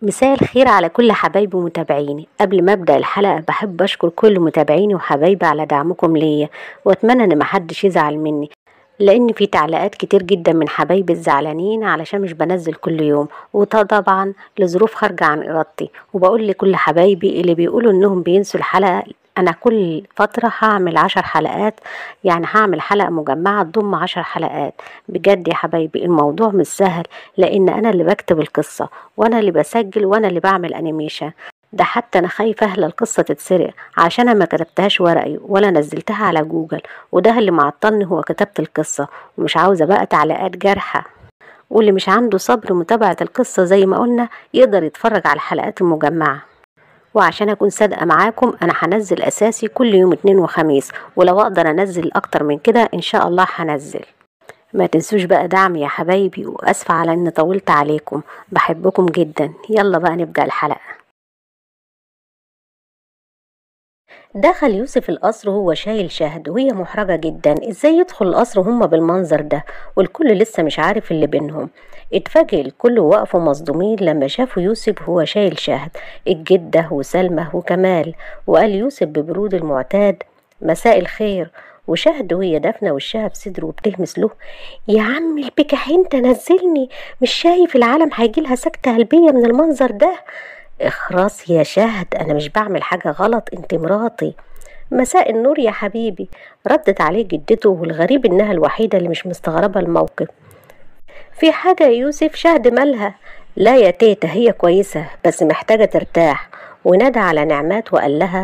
مساء الخير على كل حبايبي ومتابعيني قبل ما ابدا الحلقه بحب اشكر كل متابعيني وحبايبي على دعمكم ليا واتمنى ان محدش يزعل مني لان في تعليقات كتير جدا من حبايبي الزعلانين علشان مش بنزل كل يوم وده طبعا لظروف خارجه عن ارادتي وبقول لكل حبايبي اللي بيقولوا انهم بينسوا الحلقه انا كل فتره هعمل عشر حلقات يعني هعمل حلقه مجمعه تضم عشر حلقات بجد يا حبايبي الموضوع مش سهل لان انا اللي بكتب القصه وانا اللي بسجل وانا اللي بعمل انيميشن ده حتى انا خايفه اهل القصه تتسرق عشان انا ما كتبتهاش ورقي ولا نزلتها على جوجل وده اللي معطلني هو كتابه القصه ومش عاوزه بقى تعليقات جارحه واللي مش عنده صبر متابعه القصه زي ما قلنا يقدر يتفرج على الحلقات المجمعه وعشان اكون صادقه معاكم انا هنزل اساسي كل يوم اتنين وخميس ولو اقدر انزل اكتر من كده ان شاء الله هنزل ما تنسوش بقى دعم يا حبايبي واسفه على اني طولت عليكم بحبكم جدا يلا بقى نبدا الحلقه دخل يوسف القصر وهو شايل شهد وهي محرجة جدا ازاي يدخل القصر وهم بالمنظر ده والكل لسه مش عارف اللي بينهم اتفاجئ الكل وقفوا مصدومين لما شافوا يوسف وهو شايل شهد الجدة وسلمى وكمال وقال يوسف ببرود المعتاد مساء الخير وشهد وهي دافنة وشها في صدره وبتهمس له يا عم البكح انت نزلني مش شايف العالم هيجيلها سكتة قلبية من المنظر ده اخرس يا شهد انا مش بعمل حاجة غلط انت مراتي مساء النور يا حبيبي ردت عليه جدته والغريب انها الوحيدة اللي مش مستغربة الموقف في حاجة يا يوسف شهد مالها لا يا تيتا هي كويسة بس محتاجة ترتاح ونادى على نعمات وقال لها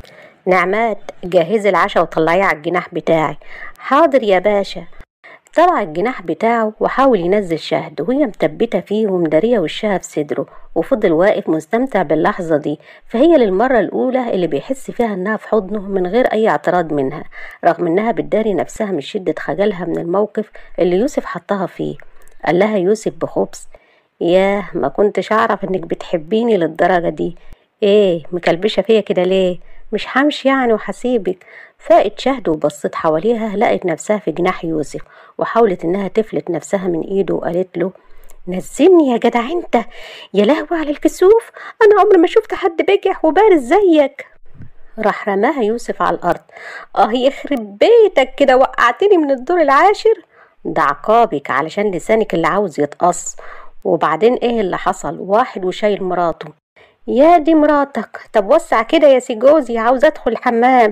نعمات جهزي العشاء وطلعيه على الجناح بتاعي حاضر يا باشا طلع الجناح بتاعه وحاول ينزل شهد وهي مثبتة فيه ومدارية وشها في صدره وفضل واقف مستمتع باللحظة دي فهي للمرة الأولى اللي بيحس فيها إنها في حضنه من غير أي اعتراض منها رغم إنها بتداري نفسها من شدة خجلها من الموقف اللي يوسف حطها فيه قال لها يوسف بخبز ياه ما كنتش أعرف إنك بتحبيني للدرجة دي إيه مكلبشة فيا كده ليه مش همشي يعني وهسيبك فاقت شهد وبصت حواليها لقت نفسها في جناح يوسف وحاولت انها تفلت نفسها من ايده وقالت له نزلني يا جدع انت يا لهوي على الكسوف انا عمري ما شفت حد بجح وبارز زيك راح رماها يوسف على الارض اه يخرب بيتك كده وقعتني من الدور العاشر ده عقابك علشان لسانك اللي عاوز يتقص وبعدين ايه اللي حصل واحد وشايل مراته يا دي مراتك طب وسع كده يا سي جوزي عاوز ادخل الحمام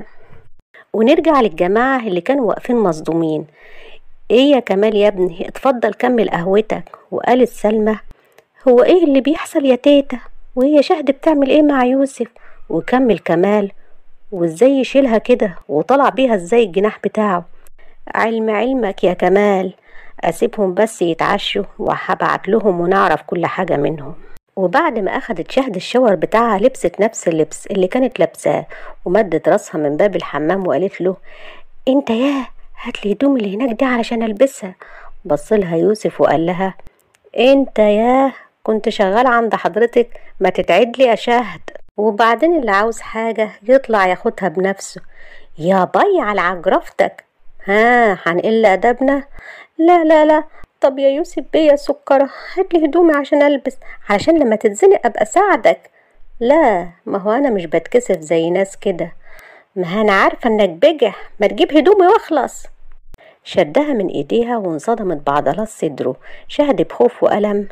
ونرجع للجماعة اللي كانوا واقفين مصدومين ايه يا كمال يا ابني اتفضل كمل قهوتك وقالت سلمى هو ايه اللي بيحصل يا تيتا وهي شهد بتعمل ايه مع يوسف وكمل كمال وازاي يشيلها كده وطلع بيها ازاي الجناح بتاعه علم علمك يا كمال اسيبهم بس يتعشوا وهبعت لهم ونعرف كل حاجة منهم وبعد ما أخدت شهد الشاور بتاعها لبست نفس اللبس اللي كانت لابساه ومدت راسها من باب الحمام وقالت له انت ياه هات لي هدوم اللي هناك دي علشان البسها بصلها يوسف وقال لها انت ياه كنت شغال عند حضرتك ما تتعد لي يا شهد وبعدين اللي عاوز حاجة يطلع ياخدها بنفسه يا بي على عجرفتك ها هنقل أدبنا لا لا لا طب يا يوسف بيه يا سكرة هات لي هدومي عشان ألبس علشان لما تتزنق أبقى أساعدك لا ما هو أنا مش بتكسف زي ناس كده ما أنا عارفة إنك بجح ما تجيب هدومي واخلص شدها من ايديها وانصدمت بعضلات صدره شهد بخوف وألم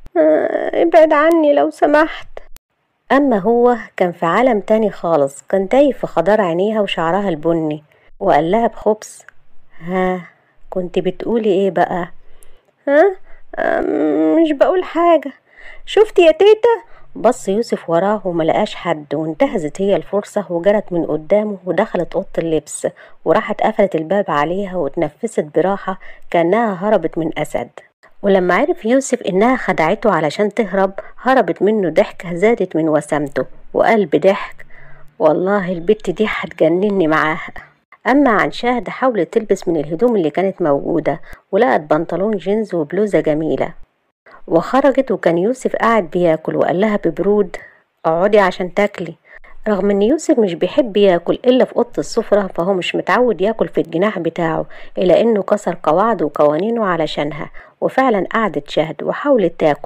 آه ابعد عني لو سمحت أما هو كان في عالم تاني خالص كان تايه في خضار عينيها وشعرها البني وقال لها بخبز ها كنت بتقولي ايه بقى ها آه مش بقول حاجة شفتي يا تيتا بص يوسف وراه وملقاش حد وانتهزت هي الفرصة وجرت من قدامه ودخلت أوضة اللبس وراحت قفلت الباب عليها واتنفست براحة كأنها هربت من أسد ولما عرف يوسف إنها خدعته علشان تهرب هربت منه ضحكة زادت من وسامته وقال بضحك والله البت دي هتجنني معاها أما عن شهد حاولت تلبس من الهدوم اللي كانت موجودة ولقت بنطلون جينز وبلوزة جميلة وخرجت وكان يوسف قاعد بياكل وقال لها ببرود اقعدي عشان تاكلي رغم ان يوسف مش بيحب ياكل الا في اوضه السفره فهو مش متعود ياكل في الجناح بتاعه الا انه كسر قواعده وقوانينه علشانها وفعلا قعدت شهد وحاولت تاكل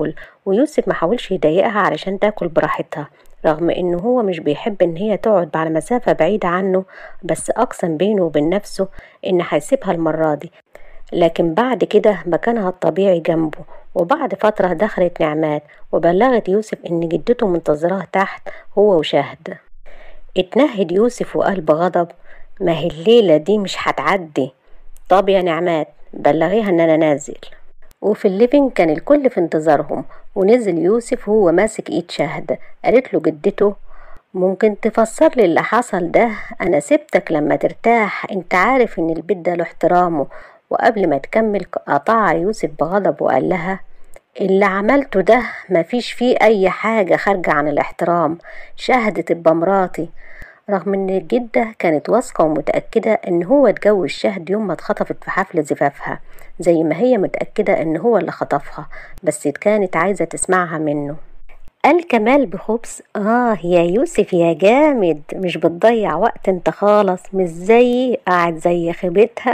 ويوسف محاولش يضايقها علشان تاكل براحتها رغم انه هو مش بيحب ان هي تقعد على مسافة بعيدة عنه بس اقسم بينه وبين نفسه ان هيسيبها المرة دي لكن بعد كده مكانها الطبيعي جنبه وبعد فترة دخلت نعمات وبلغت يوسف إن جدته منتظراه تحت هو وشهد اتنهد يوسف وقال بغضب ما هي الليلة دي مش هتعدي طب يا نعمات بلغيها إن أنا نازل وفي الليفينج كان الكل في انتظارهم ونزل يوسف وهو ماسك ايد شهد قالت له جدته ممكن تفسر لي اللي حصل ده انا سبتك لما ترتاح انت عارف ان البيت ده له احترامه وقبل ما تكمل قطع يوسف بغضب وقال لها اللي عملته ده مفيش فيه اي حاجة خارجة عن الاحترام شهد تبقى مراتي رغم ان الجدة كانت واثقة ومتأكدة ان هو اتجوز شهد يوم ما اتخطفت في حفل زفافها زي ما هي متأكدة ان هو اللي خطفها بس كانت عايزة تسمعها منه قال كمال بخبز اه يا يوسف يا جامد مش بتضيع وقت انت خالص مش زي قاعد زي خيبتها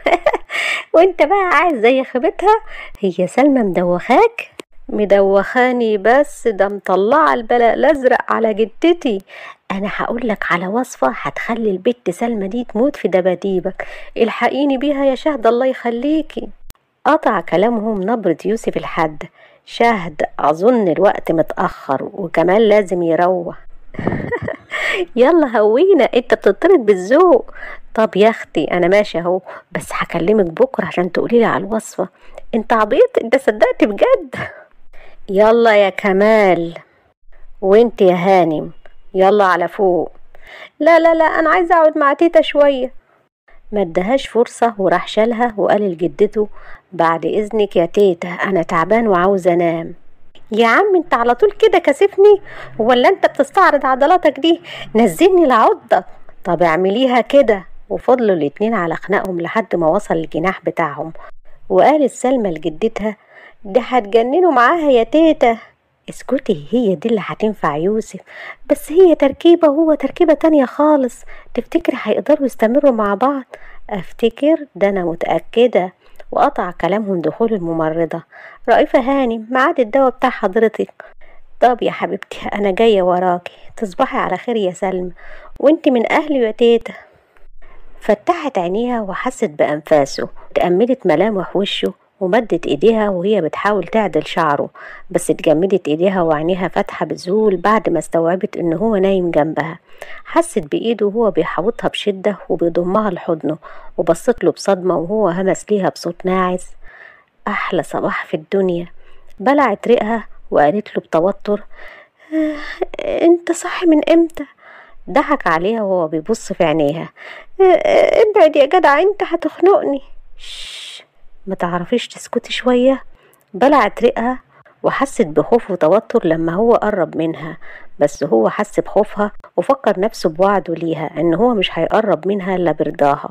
وانت بقى قاعد زي خيبتها هي سلمى مدوخاك مدوخاني بس ده مطلعة البلاء الأزرق على جدتي أنا هقولك على وصفة هتخلي البت سلمى دي تموت في دباديبك الحقيني بيها يا شهد الله يخليكي قطع كلامهم نبرة يوسف الحد شهد أظن الوقت متأخر وكمان لازم يروح يلا هوينا انت بتطرد بالذوق طب يا اختي انا ماشي اهو بس هكلمك بكره عشان تقوليلي على الوصفه انت عبيط انت صدقت بجد يلا يا كمال وانت يا هانم يلا على فوق لا لا لا انا عايزه اقعد مع تيتا شويه ما ادهاش فرصة وراح شالها وقال لجدته بعد إذنك يا تيتا أنا تعبان وعاوز أنام يا عم انت على طول كده كاسفني ولا انت بتستعرض عضلاتك دي نزلني لعضك طب اعمليها كده وفضلوا الاتنين على خناقهم لحد ما وصل الجناح بتاعهم وقالت سلمى لجدتها دي هتجننوا معاها يا تيتا اسكتي هي دي اللي هتنفع يوسف بس هي تركيبة وهو تركيبة تانية خالص تفتكري هيقدروا يستمروا مع بعض افتكر ده انا متأكدة وقطع كلامهم دخول الممرضة رائفة هانم ميعاد الدواء بتاع حضرتك طب يا حبيبتي انا جاية وراكي تصبحي على خير يا سلمى وانت من اهلي يا تيتا فتحت عينيها وحست بأنفاسه تأملت ملامح وشه ومدت ايديها وهي بتحاول تعدل شعره بس اتجمدت ايديها وعينيها فاتحة بذهول بعد ما استوعبت ان هو نايم جنبها حست بايده وهو بيحوطها بشدة وبيضمها لحضنه وبصت له بصدمة وهو همس ليها بصوت ناعس احلى صباح في الدنيا بلعت ريقها وقالت له بتوتر "آه، انت صاحي من امتى ضحك عليها وهو بيبص في عينيها "آه، آه، ابعد يا جدع انت هتخنقني شش ما تعرفيش تسكتي شوية بلعت ريقها وحست بخوف وتوتر لما هو قرب منها بس هو حس بخوفها وفكر نفسه بوعده ليها ان هو مش هيقرب منها الا برضاها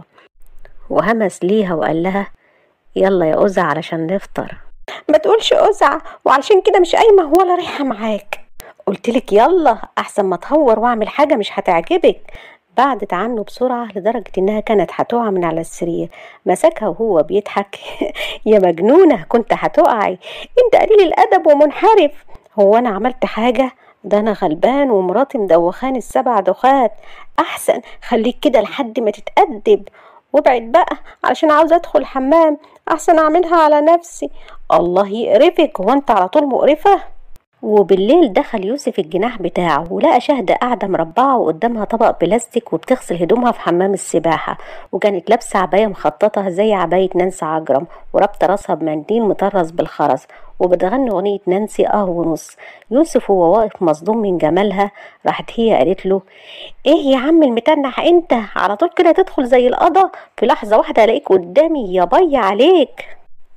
وهمس ليها وقال لها يلا يا أزع علشان نفطر ما تقولش أزع وعلشان كده مش قايمة ولا رايحة معاك قلتلك يلا أحسن ما تهور وأعمل حاجة مش هتعجبك بعدت عنه بسرعة لدرجة إنها كانت هتقع من على السرير مسكها وهو بيضحك يا مجنونة كنت هتقعي انت قليل الأدب ومنحرف هو أنا عملت حاجة ده أنا غلبان ومراتي مدوخاني السبع دخات أحسن خليك كده لحد ما تتأدب وابعد بقى علشان عاوزة أدخل الحمام أحسن أعملها على نفسي الله يقرفك هو أنت على طول مقرفة وبالليل دخل يوسف الجناح بتاعه ولقى شهد قاعدة مربعة وقدامها طبق بلاستيك وبتغسل هدومها في حمام السباحة وكانت لابسة عباية مخططة زي عباية نانسي عجرم ورابطة راسها بمنديل مطرز بالخرز وبتغني أغنية نانسي اه ونص يوسف وهو واقف مصدوم من جمالها راحت هي قالت له ايه يا عم المتنح انت على طول كده تدخل زي القضا في لحظة واحدة الاقيك قدامي يا بي عليك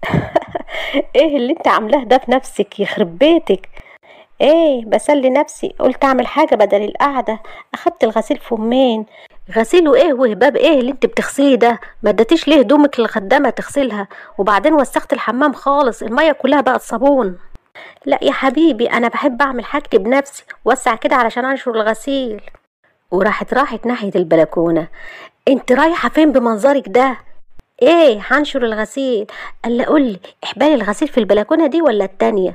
ايه اللي انت عاملاه ده في نفسك يخرب بيتك ايه بسلي نفسي قلت اعمل حاجة بدل القعدة اخدت الغسيل فمين غسيله ايه وهباب ايه اللي انت بتغسليه ده ما اديتيش ليه هدومك للخدامة تغسلها وبعدين وسخت الحمام خالص المية كلها بقت صابون لا يا حبيبي انا بحب اعمل حاجتي بنفسي وسع كده علشان انشر الغسيل وراحت راحت ناحية البلكونة انت رايحة فين بمنظرك ده ايه هنشر الغسيل قال قولي احبالي الغسيل في البلكونة دي ولا التانية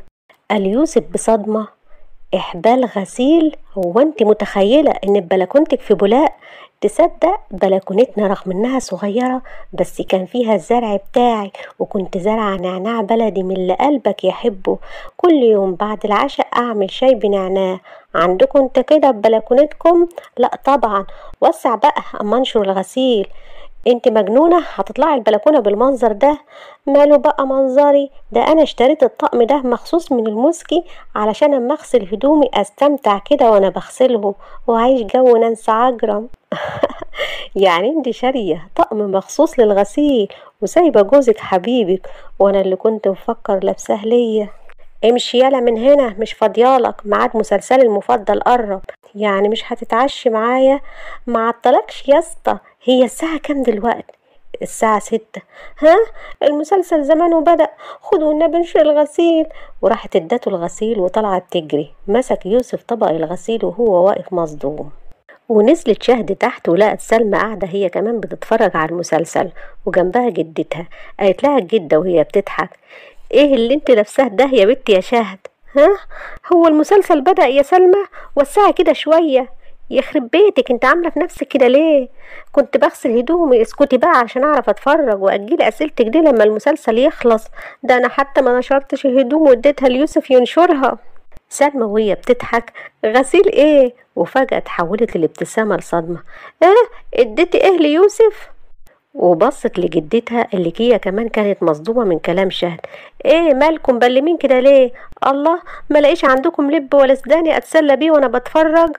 قال يوسف بصدمة إحبال غسيل هو أنت متخيلة إن بلكونتك في بولاق تصدق بلكونتنا رغم إنها صغيرة بس كان فيها الزرع بتاعي وكنت زارعة نعناع بلدي من اللي قلبك يحبه كل يوم بعد العشاء أعمل شاي بنعناع عندكم انت كده ببلكونتكم لا طبعا وسع بقى اما انشر الغسيل انت مجنونة هتطلعي البلكونة بالمنظر ده ماله بقى منظري ده انا اشتريت الطقم ده مخصوص من المسكي علشان اما اغسل هدومي استمتع كده وانا بغسلهم واعيش جو نانسي عجرم يعني انت شارية طقم مخصوص للغسيل وسايبة جوزك حبيبك وانا اللي كنت مفكر لابساه ليا امشي يلا من هنا مش فاضيالك ميعاد مسلسلي المفضل قرب يعني مش هتتعشي معايا معطلكش يا اسطى هي الساعة كام دلوقتي الساعة ستة ها المسلسل زمانه بدأ خدوا النبي نشر الغسيل وراحت ادته الغسيل وطلعت تجري مسك يوسف طبق الغسيل وهو واقف مصدوم ونزلت شهد تحت ولقت سلمى قاعدة هي كمان بتتفرج على المسلسل وجنبها جدتها قالت لها الجدة وهي بتضحك ايه اللي انت لابساه ده يا بنتي يا شهد ها هو المسلسل بدأ يا سلمى وسعي كده شوية يخرب بيتك انت عامله في نفسك كده ليه كنت بغسل هدومي اسكتي بقى عشان اعرف اتفرج واجلي اسئلتك دي لما المسلسل يخلص ده انا حتى ما نشرتش الهدوم واديتها ليوسف ينشرها سلمى وهي بتضحك غسيل ايه وفجأة اتحولت الابتسامة لصدمة اه اديتي ايه ليوسف وبصت لجدتها اللي هي كمان كانت مصدومة من كلام شهد ايه مالكم بلمين كده ليه الله ما لاقيش عندكم لب ولا سداني اتسلى بيه وانا بتفرج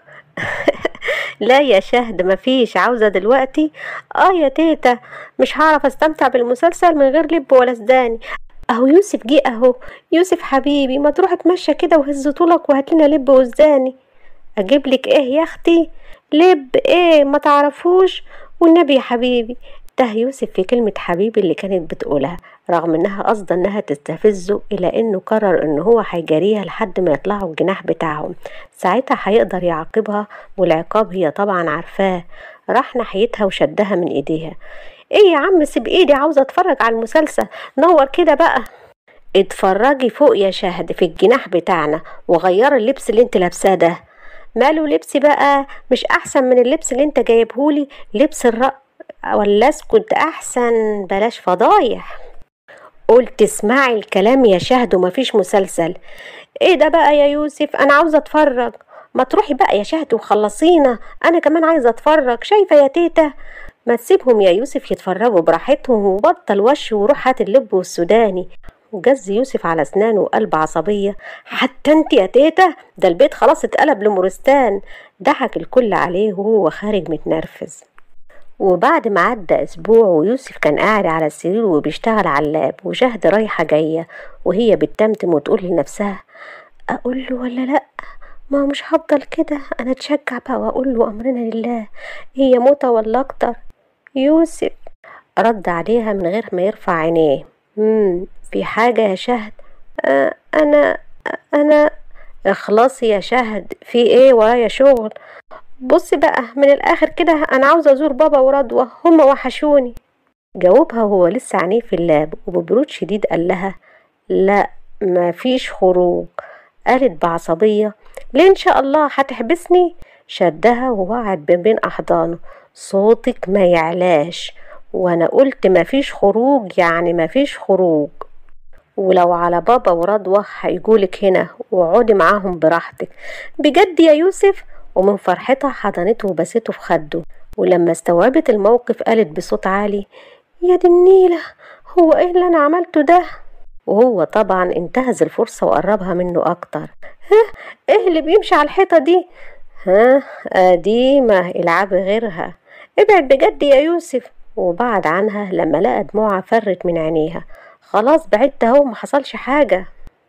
لا يا شهد مفيش عاوزة دلوقتي اه يا تيتا مش هعرف استمتع بالمسلسل من غير لب ولا سداني اهو يوسف جه اهو يوسف حبيبي ما تروح اتمشى كده وهز طولك وهاتلنا لب وسداني اجيب لك ايه يا اختي لب ايه ما تعرفوش والنبي يا حبيبي ده يوسف في كلمة حبيبي اللي كانت بتقولها رغم انها قصد انها تستفزه الى انه قرر ان هو هيجاريها لحد ما يطلعوا الجناح بتاعهم ساعتها هيقدر يعاقبها والعقاب هي طبعا عارفاه راح ناحيتها وشدها من ايديها ايه يا عم سيب ايدي عاوزة اتفرج على المسلسل نور كده بقى اتفرجي فوق يا شهد في الجناح بتاعنا وغيري اللبس اللي انت لابساه ده ماله لبسي بقى مش احسن من اللبس اللي انت جايبهولي لبس الرق ولا اسكت احسن بلاش فضايح قلت اسمعي الكلام يا شهد ومفيش مسلسل ايه ده بقى يا يوسف انا عاوزه اتفرج ما تروحي بقى يا شهد وخلصينا انا كمان عايزه اتفرج شايفه يا تيتا ما تسيبهم يا يوسف يتفرجوا براحتهم وبطل وش وروح هات اللب والسوداني وجز يوسف على اسنانه وقلب عصبية حتى انت يا تيتا ده البيت خلاص اتقلب لمورستان ضحك الكل عليه وهو خارج متنرفز وبعد ما عدى اسبوع ويوسف كان قاعد على السرير وبيشتغل على اللاب وشهد رايحة جاية وهي بتتمتم وتقول لنفسها اقول له ولا لا ما مش هفضل كده انا اتشجع بقى واقول له امرنا لله هي موتة ولا اكتر يوسف رد عليها من غير ما يرفع عينيه مم في حاجة يا شهد آه انا انا اخلصي يا شهد في ايه ورايا شغل بصي بقى من الاخر كده انا عاوزه ازور بابا ورضوى هما وحشوني جاوبها وهو لسه عينيه في اللاب وببرود شديد قال لها لا مفيش خروج قالت بعصبية ليه ان شاء الله هتحبسني شدها ووقعت بين بين احضانه صوتك ما يعلاش وانا قلت مفيش خروج يعني مفيش خروج ولو على بابا ورضوى هيجولك هنا واقعدي معاهم براحتك بجد يا يوسف ومن فرحتها حضنته وبسته في خده ولما استوعبت الموقف قالت بصوت عالي يا دي النيلة هو ايه اللي انا عملته ده وهو طبعا انتهز الفرصة وقربها منه اكتر ها ايه اللي بيمشي على الحيطة دي ها قديمة العاب غيرها ابعد بجد يا يوسف وبعد عنها لما لقى دموعها فرت من عينيها خلاص بعدت اهو ما حصلش حاجة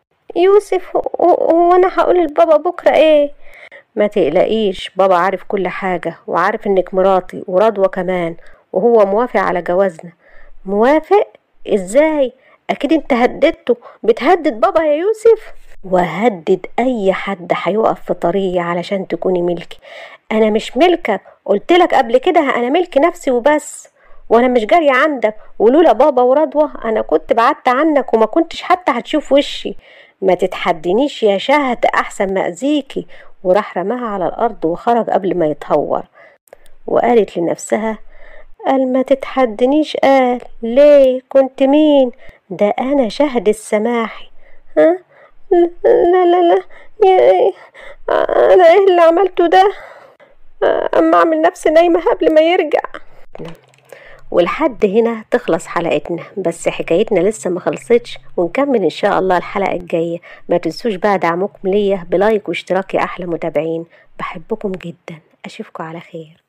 يوسف هو انا هقول لبابا بكرة ايه ما تقلقيش بابا عارف كل حاجة وعارف انك مراتي ورضوى كمان وهو موافق على جوازنا موافق ازاي اكيد انت هددته بتهدد بابا يا يوسف وهدد اي حد هيقف في طريقي علشان تكوني ملكي انا مش ملكك قلتلك قبل كده انا ملك نفسي وبس وانا مش جارية عندك ولولا بابا ورضوى انا كنت بعدت عنك وما كنتش حتى هتشوف وشي ما تتحدنيش يا شهد أحسن ما أذيكي وراح رماها على الأرض وخرج قبل ما يتهور وقالت لنفسها قال ما تتحدنيش قال ليه كنت مين ده أنا شهد السماحي ها لا لا لا يا أنا إيه اللي عملته ده أما أعمل نفسي نايمة قبل ما يرجع ولحد هنا تخلص حلقتنا بس حكايتنا لسه ما خلصتش ونكمل ان شاء الله الحلقة الجاية ما تنسوش بقى دعمكم ليا بلايك واشتراك يا احلى متابعين بحبكم جدا اشوفكم على خير